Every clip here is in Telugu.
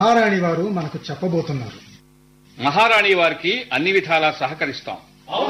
మహారాణి వారు మనకు చెప్పబోతున్నారు మహారాణి వారికి అన్ని విధాలా సహకరిస్తాం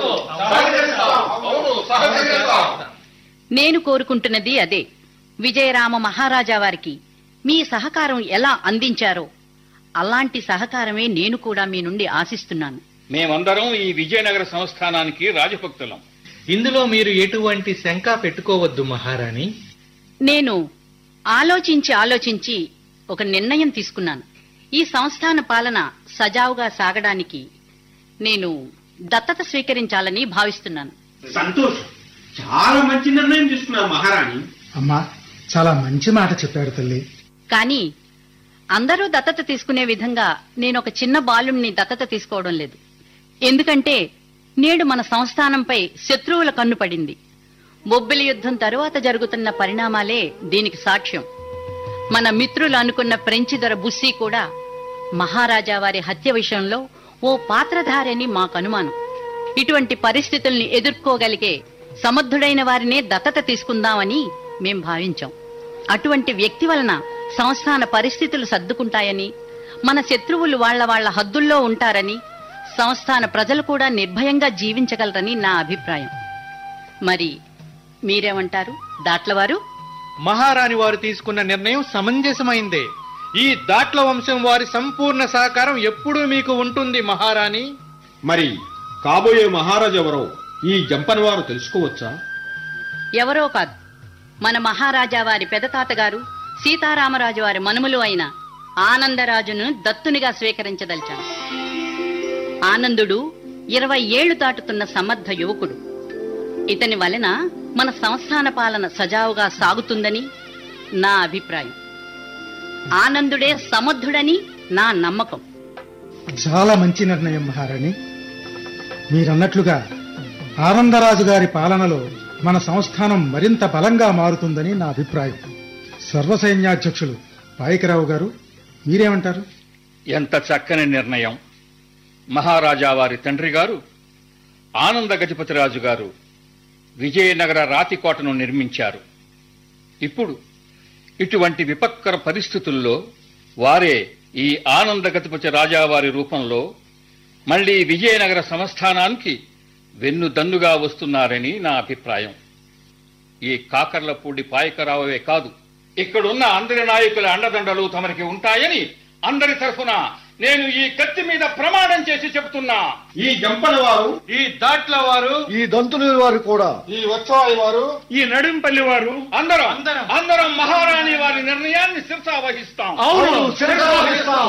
నేను కోరుకుంటున్నది అదే విజయరామ మహారాజా వారికి మీ సహకారం ఎలా అందించారో అలాంటి సహకారమే నేను కూడా మీ నుండి ఆశిస్తున్నాను మేమందరం ఈ విజయనగర సంస్థానానికి రాజభక్తులం ఇందులో మీరు ఎటువంటి శంక పెట్టుకోవద్దు మహారాణి నేను ఆలోచించి ఆలోచించి ఒక నిర్ణయం తీసుకున్నాను ఈ సంస్థాన పాలన సజావుగా సాగడానికి నేను దత్తత స్వీకరించాలని భావిస్తున్నాను సంతోషం చాలా మంచి నిర్ణయం తీసుకున్నారు మహారాణి అమ్మా చాలా మంచి మాట చెప్పారు తల్లి కానీ అందరూ దత్తత తీసుకునే విధంగా నేను ఒక చిన్న బాలుణ్ణి దత్తత తీసుకోవడం లేదు ఎందుకంటే నేడు మన సంస్థానంపై శత్రువుల కన్ను పడింది బొబ్బిలి యుద్ధం తరువాత జరుగుతున్న పరిణామాలే దీనికి సాక్ష్యం మన మిత్రులు అనుకున్న ఫ్రెంచి దొర బుస్సీ కూడా మహారాజా వారి హత్య విషయంలో ఓ పాత్రధారని మాకు అనుమానం ఇటువంటి పరిస్థితుల్ని ఎదుర్కోగలిగే సమర్థుడైన వారినే దత్తత తీసుకుందామని మేం భావించాం అటువంటి వ్యక్తి వలన సంస్థాన పరిస్థితులు సర్దుకుంటాయని మన శత్రువులు వాళ్ళ వాళ్ళ హద్దుల్లో ఉంటారని సంస్థాన ప్రజలు కూడా నిర్భయంగా జీవించగలరని నా అభిప్రాయం మరి మీరేమంటారు దాట్లవారు మహారాణి వారు తీసుకున్న నిర్ణయం సమంజసమైందే ఈ దాట్ల వంశం వారి సంపూర్ణ సహకారం ఎప్పుడూ మీకు ఉంటుంది మహారాణి మరి కాబోయే మహారాజు ఎవరో ఈ జంపన్ వారు తెలుసుకోవచ్చా ఎవరో కాదు మన మహారాజా వారి పెదతాతగారు సీతారామరాజు వారి మనుమలు అయిన ఆనందరాజును దత్తునిగా స్వీకరించదలిచాను ఆనందుడు ఇరవై ఏళ్లు దాటుతున్న సమర్థ యువకుడు ఇతని వలన మన సంస్థాన పాలన సజావుగా సాగుతుందని నా అభిప్రాయం ఆనందుడే సమర్థుడని నా నమ్మకం చాలా మంచి నిర్ణయం మహారాణి మీరన్నట్లుగా ఆనందరాజు గారి పాలనలో మన సంస్థానం మరింత బలంగా మారుతుందని నా అభిప్రాయం సర్వసైన్యాధ్యక్షులు పాయకరావు గారు మీరేమంటారు ఎంత చక్కని నిర్ణయం మహారాజా వారి తండ్రి గారు ఆనంద గజపతిరాజు గారు విజయనగర రాతికోటను నిర్మించారు ఇప్పుడు ఇటువంటి విపత్కర పరిస్థితుల్లో వారే ఈ ఆనంద గజపతి రాజావారి రూపంలో మళ్లీ విజయనగర సంస్థానానికి వెన్నుదన్నుగా వస్తున్నారని నా అభిప్రాయం ఈ కాకర్లపూడి పాయకరావే కాదు ఇక్కడున్న అందరి నాయకుల అండదండలు తమరికి ఉంటాయని అందరి తరఫున నేను ఈ కత్తి మీద ప్రమాణం చేసి చెబుతున్నా ఈ జంపన్ వారు ఈ దాట్ల వారు ఈ దంతుని వారు కూడా ఈ వచ్చాయి వారు ఈ నడింపల్లి వారు అందరం అందరం మహారాణి వారి నిర్ణయాన్ని శిరసా వహిస్తాం అవును శిరసా వహిస్తాం.